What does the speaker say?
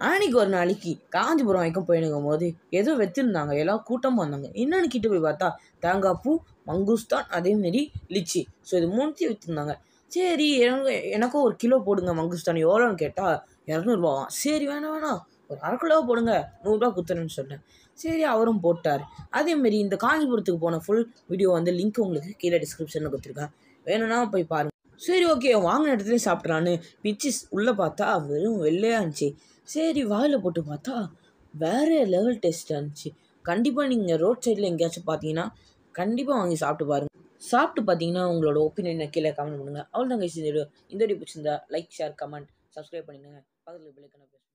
அன்னைக்கு ஒரு நாளைக்கு காஞ்சிபுரம் வரைக்கும் போயினுக்கும் போது ஏதோ வச்சுருந்தாங்க எல்லாம் கூட்டமாக வந்தாங்க என்னன்னு கிட்ட போய் பார்த்தா தேங்காய் பூ மங்குஸ்தான் அதேமாரி லிச்சி ஸோ இது மூணுத்தையும் விற்றுருந்தாங்க சரி எனக்கு எனக்கும் ஒரு கிலோ போடுங்க மங்குஸ்தான் எவ்வளோன்னு கேட்டால் இரநூறுபாவாம் சரி வேணாம் வேணாம் ஒரு அரை கிலோ போடுங்க நூறுரூவா குத்துறேன்னு சொன்னேன் சரி அவரும் போட்டார் அதேமாரி இந்த காஞ்சிபுரத்துக்கு போன ஃபுல் வீடியோ வந்து லிங்க் உங்களுக்கு கீழே டிஸ்கிரிப்ஷனில் கொடுத்துருக்கேன் வேணும்னா போய் பாருங்க சரி ஓகே வாங்கின இடத்துல சாப்பிட்றான்னு பிச்சு உள்ளே பார்த்தா வெறும் வெள்ளையாக இருந்துச்சு சரி வாயில் போட்டு பார்த்தா வேறு லெவல் டேஸ்ட்டாக இருந்துச்சு கண்டிப்பாக நீங்கள் ரோட் சைடில் எங்கேயாச்சும் பார்த்தீங்கன்னா கண்டிப்பாக வாங்கி சாப்பிட்டு பாருங்கள் சாப்பிட்டு பார்த்தீங்கன்னா உங்களோட ஒப்பீனியனை கீழே கமெண்ட் பண்ணுங்கள் அவ்வளோதாங்க இந்த வீடியோ இந்த வீடியோ பிடிச்சிருந்தா லைக் ஷேர் கமெண்ட் சப்ஸ்கிரைப் பண்ணிடுங்க பக்கத்தில் பிள்ளைக்கான